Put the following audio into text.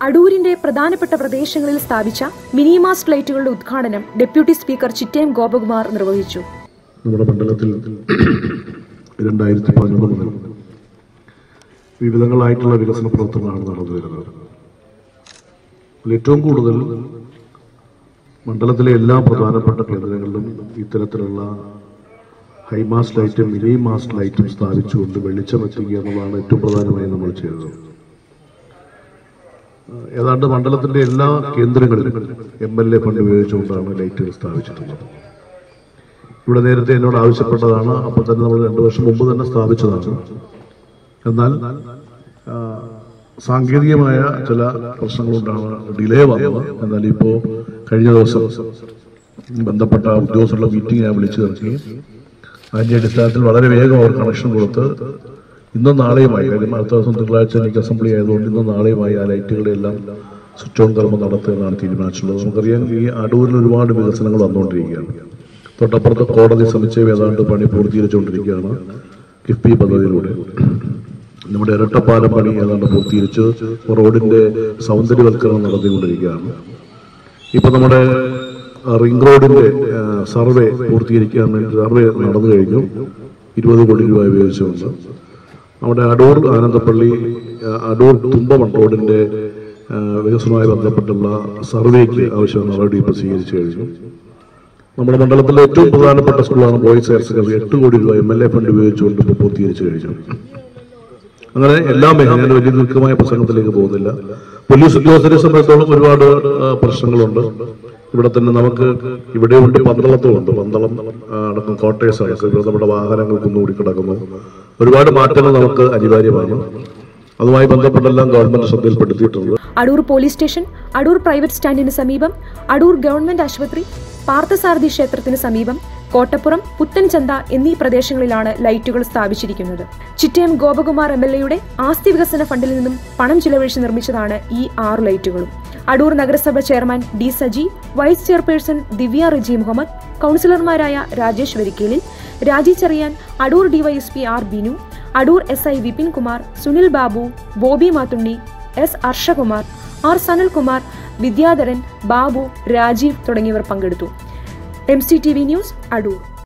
അടൂരിന്റെ പ്രധാനപ്പെട്ട പ്രദേശങ്ങളിൽ സ്ഥാപിച്ച മിനിമാസ്റ്റ് ലൈറ്റുകളുടെ ഉദ്ഘാടനം ഡെപ്യൂട്ടി സ്പീക്കർ ചിറ്റയം ഗോപകുമാർ നിർവഹിച്ചു നമ്മുടെ മണ്ഡലത്തിൽ രണ്ടായിരത്തി പതിനൊന്ന് മുതൽ വിവിധങ്ങളായിട്ടുള്ള വികസന പ്രവർത്തനങ്ങളാണ് നടന്നു വരുന്നത് അതിൽ ഏറ്റവും കൂടുതൽ മണ്ഡലത്തിലെ എല്ലാ പ്രധാനപ്പെട്ട കേന്ദ്രങ്ങളിലും ഇത്തരത്തിലുള്ള ഹൈമാസ്റ്റ് ലൈറ്റും മിനി മാസ്റ്റ് ലൈറ്റും സ്ഥാപിച്ചുകൊണ്ട് വെളിച്ചം എത്തിക്കുക എന്നുള്ളതാണ് ഏറ്റവും പ്രധാനമായി നമ്മൾ ചെയ്തത് ഏതാണ്ട് മണ്ഡലത്തിന്റെ എല്ലാ കേന്ദ്രങ്ങളിലും എം എൽ എ ഫണ്ട് ഉപയോഗിച്ചുകൊണ്ടാണ് ലൈറ്റുകൾ സ്ഥാപിച്ചിട്ടുള്ളത് ഇവിടെ നേരത്തെ എന്നോട് ആവശ്യപ്പെട്ടതാണ് അപ്പോൾ തന്നെ നമ്മൾ രണ്ടു വർഷം മുമ്പ് തന്നെ സ്ഥാപിച്ചതാണ് എന്നാൽ ആ, സാങ്കേതികമായ ചില പ്രശ്നങ്ങളുണ്ടാണ് ഡിലേ വന്നത് എന്നാൽ ഇപ്പോൾ കഴിഞ്ഞ ദിവസം ബന്ധപ്പെട്ട ഉദ്യോഗസ്ഥരുടെ മീറ്റിംഗ് ഞാൻ വിളിച്ചു ചേർക്കുകയും അതിന്റെ അടിസ്ഥാനത്തിൽ വളരെ വേഗം അവർ കണക്ഷൻ കൊടുത്ത് ഇന്നും നാളെയുമായി കാര്യം അടുത്ത ദിവസം തിങ്കളാഴ്ച എനിക്ക് അസംബ്ലി ആയതുകൊണ്ട് ഇന്നും നാളെയുമായി ആ ലൈറ്റുകളുടെ എല്ലാം സ്വിച്ച് ഓൺ കർമ്മം നടത്തുക എന്നാണ് തീരുമാനിച്ചിട്ടുള്ളത് നമുക്കറിയാം ഈ അടൂരിൽ ഒരുപാട് വികസനങ്ങൾ വന്നുകൊണ്ടിരിക്കുകയാണ് തൊട്ടപ്പുറത്ത് കോടതി സമുച്ചയം ഏതാണ്ട് പണി പൂർത്തീകരിച്ചുകൊണ്ടിരിക്കുകയാണ് കിഫ്ബി പദ്ധതിയിലൂടെ നമ്മുടെ ഇരട്ടപ്പാലം പണി ഏതാണ്ട് പൂർത്തീകരിച്ച് റോഡിന്റെ സൗന്ദര്യവൽക്കരണം നടത്തിക്കൊണ്ടിരിക്കുകയാണ് ഇപ്പൊ നമ്മുടെ ആ, റിംഗ് റോഡിന്റെ ആ, സർവേ പൂർത്തീകരിക്കാൻ വേണ്ടി സർവേ നടന്നു കഴിഞ്ഞു ഇരുപത് കോടി രൂപ ഉപയോഗിച്ചുകൊണ്ട് നമ്മുടെ അടൂർ ആനന്ദപ്പള്ളി ആ, അടൂർ തുമ്പമൺ റോഡിന്റെ ആ, വികസനവുമായി ബന്ധപ്പെട്ടുള്ള സർവേക്ക് ആവശ്യമായ നടപടി ഇപ്പോൾ സ്വീകരിച്ചു കഴിഞ്ഞു നമ്മുടെ മണ്ഡലത്തിലെ ഏറ്റവും പ്രധാനപ്പെട്ട സ്കൂളാണ് ബോയ്സ് ഹയർ സെക്കൻഡറി എട്ട് കോടി രൂപ എം എൽ എ ഫണ്ട് ഉപയോഗിച്ചുകൊണ്ട് ഇപ്പോൾ പൂർത്തീകരിച്ചു കഴിഞ്ഞു അങ്ങനെ എല്ലാ മേഖല ഞാൻ വലിയ ദീർഘമായ പ്രസംഗത്തിലേക്ക് പോകുന്നില്ല പോലീസ് ഉദ്യോഗസ്ഥരെ സംബന്ധിച്ചോളം ഒരുപാട് ആ, പ്രശ്നങ്ങളുണ്ട് ഇവിടെ തന്നെ നമുക്ക് ഇവിടെ ഉണ്ട് പന്തളത്തും ഉണ്ട് പന്തളം ആ, അടക്കം കോട്ടയസ് അടക്കം ഇവിടെ നമ്മുടെ വാഹനങ്ങൾ കുന്നുകൂടി കിടക്കുന്നു ഒരുപാട് മാറ്റങ്ങൾ നമുക്ക് അനിവാര്യമാണ് അതുമായി ബന്ധപ്പെട്ടെല്ലാം ഗവൺമെന്റ് ശ്രദ്ധയിൽപ്പെടുത്തിയിട്ടുണ്ട് Adoor police station Adoor private സ്റ്റാൻഡിന് സമീപം അടൂർ ഗവൺമെന്റ് ആശുപത്രി പാർത്ഥസാരഥി ക്ഷേത്രത്തിന് സമീപം കോട്ടപ്പുറം പുത്തൻചന്ത എന്നീ പ്രദേശങ്ങളിലാണ് ലൈറ്റുകൾ സ്ഥാപിച്ചിരിക്കുന്നത് ചിറ്റയം ഗോപകുമാർ എം എൽ എയുടെ ആസ്തി വികസന ഫണ്ടിൽ നിന്നും പണം ചിലവഴിച്ച് നിർമ്മിച്ചതാണ് ഈ ആറ് ലൈറ്റുകളും അടൂർ നഗരസഭ chairman D Saji vice chairperson Divya Riji Muhammad കൗൺസിലർമാരായ Rajesh Varikkelil Raji Cherian Adoor DYSP R Binu Adoor S I Vipin Kumar Sunil Babu Bobby Mathunni S Harshakumar R Sanalkumar Vidyadharan Babu Rajeev തുടങ്ങിയവർ പങ്കെടുത്തു M C T V news Adoor